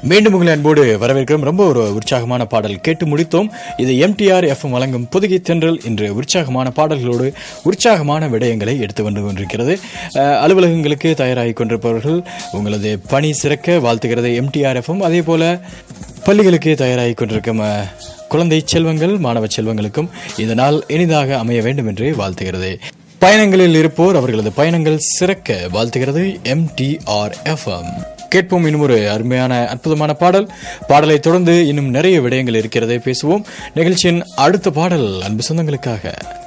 மீண்டும் உங்களை அன்போடு வரவேற்கிறோம் ரொம்ப ஒரு உற்சாகமான பாடல் கேட்டு முடித்தோம் இது எம்டிஆர் எஃப்எம் வழங்கும் புதுகை தென்றல் இன்று உற்சாகமான பாடல்களோடு உற்சாகமான விடயங்களை எடுத்து வந்து கொண்டிருக்கிறது அஹ், அலுவலகங்களுக்கு தயாராகி கொண்டிருப்பவர்கள் உங்களது பணி சிறக்க வாழ்த்துகிறது எம்டிஆர் எஃப்எம் அதே போல பள்ளிகளுக்கு தயாராகி கொண்டிருக்கும் அஹ், குழந்தை செல்வங்கள் மாணவ செல்வங்களுக்கும் இந்த நாள் இனிதாக அமைய வேண்டும் என்று வாழ்த்துகிறது பயணங்களில் இருப்போர் அவர்களது பயணங்கள் சிறக்க வாழ்த்துகிறது எம்டிஆர் எஃப்எம் கேட்போம் இன்னும் ஒரு அருமையான அற்புதமான பாடல் பாடலை தொடர்ந்து இன்னும் நிறைய விடயங்கள் இருக்கிறதை பேசுவோம் நிகழ்ச்சியின் அடுத்த பாடல் அன்பு சொந்தங்களுக்காக